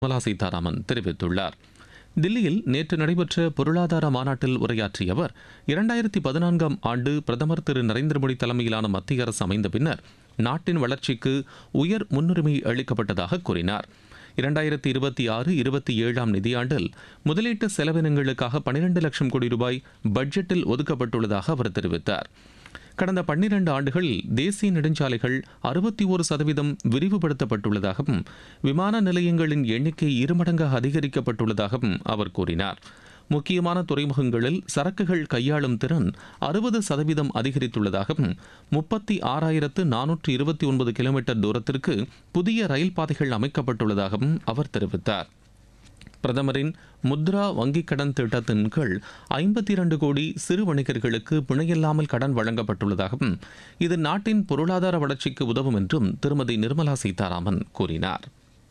நிர்மலா சீதாராமன் தெரிவித்துள்ளார் தில்லியில் நேற்று நடைபெற்ற பொருளாதார மாநாட்டில் உரையாற்றிய அவர் இரண்டாயிரத்தி பதினான்காம் ஆண்டு பிரதமர் திரு நரேந்திர மோடி தலைமையிலான மத்திய அரசு அமைந்த பின்னர் நாட்டின் வளர்ச்சிக்கு உயர் முன்னுரிமை அளிக்கப்பட்டதாக கூறினார் இரண்டாயிரத்தி இருபத்தி ஆறு இருபத்தி ஏழாம் நிதியாண்டில் முதலீட்டு செலவினங்களுக்காக பனிரெண்டு லட்சம் கோடி ரூபாய் பட்ஜெட்டில் ஒதுக்கப்பட்டுள்ளதாக அவர் தெரிவித்தார் கடந்த பன்னிரண்டு ஆண்டுகளில் தேசிய நெடுஞ்சாலைகள் அறுபத்தி ஒரு சதவீதம் விரிவுபடுத்தப்பட்டுள்ளதாகவும் விமான நிலையங்களின் எண்ணிக்கை இருமடங்காக அதிகரிக்கப்பட்டுள்ளதாகவும் அவர் கூறினார் முக்கியமான துறைமுகங்களில் சரக்குகள் கையாளும் திறன் அறுபது சதவீதம் அதிகரித்துள்ளதாகவும் முப்பத்தி ஆறாயிரத்து நானூற்று இருபத்தி ஒன்பது கிலோமீட்டர் தூரத்திற்கு புதிய ரயில் பாதைகள் அமைக்கப்பட்டுள்ளதாகவும் அவர் தெரிவித்தார் பிரதமரின் முத்ரா வங்கிக் கடன் திட்டத்தின் கீழ் ஐம்பத்தி இரண்டு கோடி சிறு வணிகர்களுக்கு பிணையில்லாமல் கடன் வழங்கப்பட்டுள்ளதாகவும் இது நாட்டின் பொருளாதார வளர்ச்சிக்கு உதவும் என்றும் திருமதி நிர்மலா சீதாராமன் கூறினார்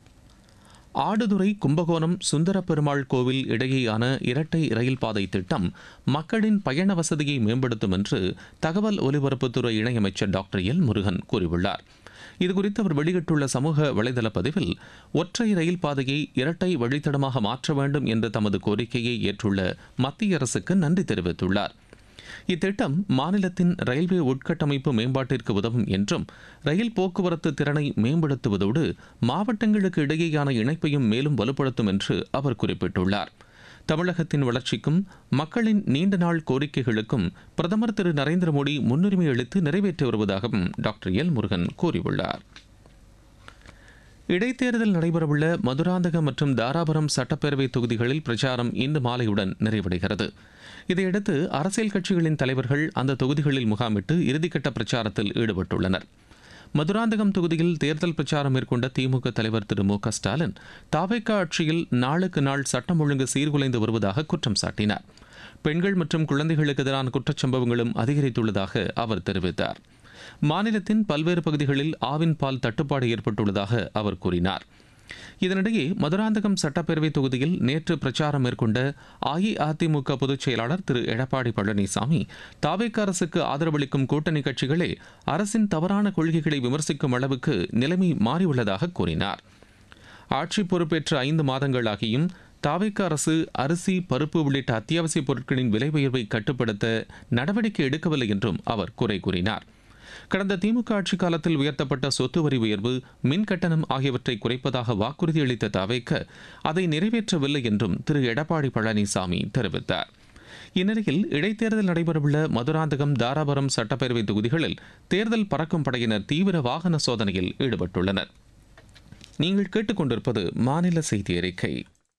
ஆடுதுறை கும்பகோணம் சுந்தர பெருமாள் கோவில் இடையேயான இரட்டை ரயில் பாதை திட்டம் மக்களின் பயண வசதியை மேம்படுத்தும் என்று தகவல் ஒலிபரப்புத்துறை இணையமைச்சர் டாக்டர் எல் முருகன் கூறியுள்ளார் இதுகுறித்து அவர் வெளியிட்டுள்ள சமூக வலைதள பதிவில் ஒற்றை ரயில் பாதையை இரட்டை வழித்தடமாக மாற்ற வேண்டும் என்ற தமது கோரிக்கையை ஏற்றுள்ள மத்திய அரசுக்கு நன்றி தெரிவித்துள்ளார் இத்திட்டம் மாநிலத்தின் ரயில்வே உட்கட்டமைப்பு மேம்பாட்டிற்கு உதவும் என்றும் ரயில் போக்குவரத்து திறனை மேம்படுத்துவதோடு மாவட்டங்களுக்கு இடையேயான இணைப்பையும் மேலும் வலுப்படுத்தும் என்று அவர் குறிப்பிட்டுள்ளார் தமிழகத்தின் வளர்ச்சிக்கும் மக்களின் நீண்ட நாள் கோரிக்கைகளுக்கும் பிரதமர் திரு நரேந்திர மோடி முன்னுரிமை அளித்து நிறைவேற்றி வருவதாகவும் டாக்டர் எல் முருகன் கூறியுள்ளார் இடைத்தேர்தல் நடைபெறவுள்ள மதுராந்தகம் மற்றும் தாராபுரம் சட்டப்பேரவை தொகுதிகளில் பிரச்சாரம் இன்று மாலையுடன் நிறைவடைகிறது இதையடுத்து அரசியல் கட்சிகளின் தலைவர்கள் அந்த தொகுதிகளில் முகாமிட்டு இறுதிக்கட்ட பிரச்சாரத்தில் ஈடுபட்டுள்ளனர் மதுராந்தகம் தொகுதியில் தேர்தல் பிரச்சாரம் மேற்கொண்ட திமுக தலைவர் திரு மு க ஸ்டாலின் தாவேக்கா ஆட்சியில் நாளுக்கு நாள் சட்டம் ஒழுங்கு சீர்குலைந்து வருவதாக குற்றம் சாட்டினார் பெண்கள் மற்றும் குழந்தைகளுக்கு எதிரான குற்றச்சம்பவங்களும் அதிகரித்துள்ளதாக அவர் தெரிவித்தார் மாநிலத்தின் பல்வேறு பகுதிகளில் ஆவின் பால் தட்டுப்பாடு ஏற்பட்டுள்ளதாக அவர் கூறினார் இதனிடையே மதுராந்தகம் சட்டப்பேரவை தொகுதியில் நேற்று பிரச்சாரம் மேற்கொண்ட அஇஅதிமுக பொதுச் செயலாளர் திரு எடப்பாடி பழனிசாமி தாவேக்க அரசுக்கு ஆதரவளிக்கும் கூட்டணி கட்சிகளே அரசின் தவறான கொள்கைகளை விமர்சிக்கும் அளவுக்கு நிலைமை மாறியுள்ளதாக கூறினார் ஆட்சி பொறுப்பேற்ற ஐந்து மாதங்களாகியும் தாவேக்க அரசு அரிசி பருப்பு உள்ளிட்ட அத்தியாவசிய பொருட்களின் விலை உயர்வை கட்டுப்படுத்த நடவடிக்கை எடுக்கவில்லை என்றும் அவர் குறை கூறினார் கடந்த திமுக ஆட்சி காலத்தில் உயர்த்தப்பட்ட சொத்து வரி உயர்வு மின் கட்டணம் ஆகியவற்றை குறைப்பதாக வாக்குறுதி அளித்த தவைக்க அதை நிறைவேற்றவில்லை என்றும் திரு எடப்பாடி பழனிசாமி தெரிவித்தார் இந்நிலையில் இடைத்தேர்தல் நடைபெறவுள்ள மதுராந்தகம் தாராபுரம் சட்டப்பேரவை தொகுதிகளில் தேர்தல் பறக்கும் படையினர் தீவிர வாகன சோதனையில் ஈடுபட்டுள்ளனர் நீங்கள் கேட்டுக்கொண்டிருப்பது மாநில செய்தி அறிக்கை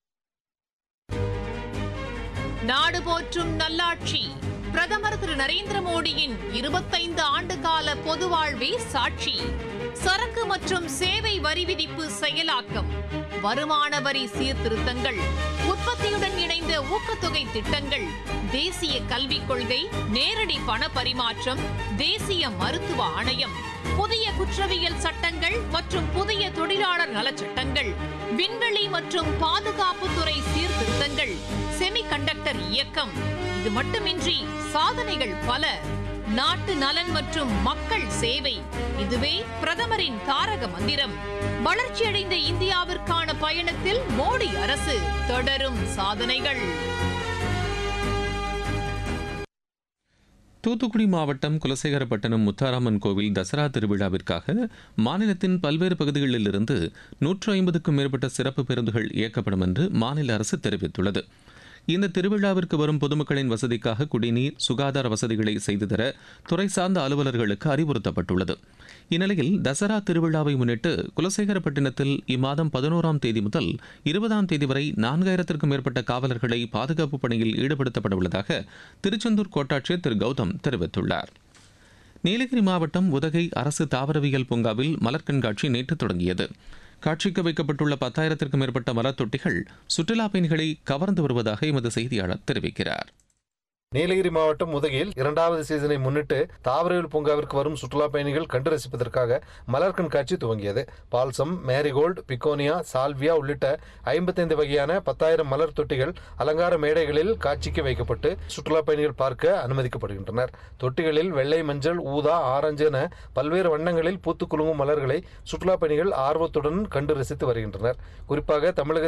நாடு போற்றும் நல்லாட்சி பிரதமர் திரு நரேந்திர மோடியின் இருபத்தைந்து ஆண்டு கால பொது வாழ்வே சாட்சி சரக்கு மற்றும் சேவை வரி விதிப்பு செயலாக்கம் வருமான வரி சீர்திருத்தங்கள் உற்பத்தியுடன் இணைந்த ஊக்கத்தொகை திட்டங்கள் தேசிய கல்விக் கொள்கை நேரடி பண பரிமாற்றம் தேசிய மருத்துவ ஆணையம் புதிய குற்றவியல் சட்டங்கள் மற்றும் புதிய தொழிலாளர் நலச்சட்டங்கள் விண்வெளி மற்றும் பாதுகாப்புத்துறை சீர்திருத்தங்கள் செமிகண்டக்டர் இயக்கம் இது மட்டுமின்றி சாதனைகள் பல நாட்டு நலன் மற்றும் மக்கள் சேவை இதுவே பிரதமரின் தாரக மந்திரம் வளர்ச்சியடைந்த இந்தியாவிற்கான பயணத்தில் மோடி அரசு தொடரும் சாதனைகள் தூத்துக்குடி மாவட்டம் குலசேகரப்பட்டினம் முத்தாராமன் கோவில் தசரா திருவிழாவிற்காக மாநிலத்தின் பல்வேறு பகுதிகளிலிருந்து நூற்று ஐம்பதுக்கும் மேற்பட்ட சிறப்பு பேருந்துகள் இயக்கப்படும் என்று மாநில அரசு தெரிவித்துள்ளது இந்த திருவிழாவிற்கு வரும் பொதுமக்களின் வசதிக்காக குடிநீர் சுகாதார வசதிகளை செய்து தர துறை சார்ந்த அலுவலர்களுக்கு அறிவுறுத்தப்பட்டுள்ளது இந்நிலையில் தசரா திருவிழாவை முன்னிட்டு குலசேகரப்பட்டினத்தில் இம்மாதம் பதினோராம் தேதி முதல் இருபதாம் தேதி வரை நான்காயிரத்திற்கும் மேற்பட்ட காவலர்களை பாதுகாப்பு பணியில் ஈடுபடுத்தப்பட உள்ளதாக திருச்செந்தூர் கோட்டாட்சியர் திரு கௌதம் தெரிவித்துள்ளார் நீலகிரி மாவட்டம் உதகை அரசு தாவரவியல் பூங்காவில் மலர் கண்காட்சி நேற்று தொடங்கியது காட்சிக்கு வைக்கப்பட்டுள்ள பத்தாயிரத்திற்கும் மேற்பட்ட மலர் தொட்டிகள் சுற்றுலா பயணிகளை கவர்ந்து வருவதாக எமது செய்தியாளர் தெரிவிக்கிறார் நீலகிரி மாவட்டம் உதகையில் இரண்டாவது சீசனை முன்னிட்டு தாவரவியல் பூங்காவிற்கு வரும் சுற்றுலா பயணிகள் கண்டு ரசிப்பதற்காக மலர் கண்காட்சி துவங்கியது பால்சம் மேரிகோல்டு பிகோனியா சால்வியா உள்ளிட்ட ஐம்பத்தைந்து வகையான பத்தாயிரம் மலர் தொட்டிகள் அலங்கார மேடைகளில் காட்சிக்கு வைக்கப்பட்டு சுற்றுலா பயணிகள் பார்க்க அனுமதிக்கப்படுகின்றனர் தொட்டிகளில் வெள்ளை மஞ்சள் ஊதா ஆரஞ்சு என பல்வேறு வண்ணங்களில் பூத்து குலுங்கும் மலர்களை சுற்றுலா பயணிகள் ஆர்வத்துடன் கண்டு ரசித்து வருகின்றனர் குறிப்பாக தமிழக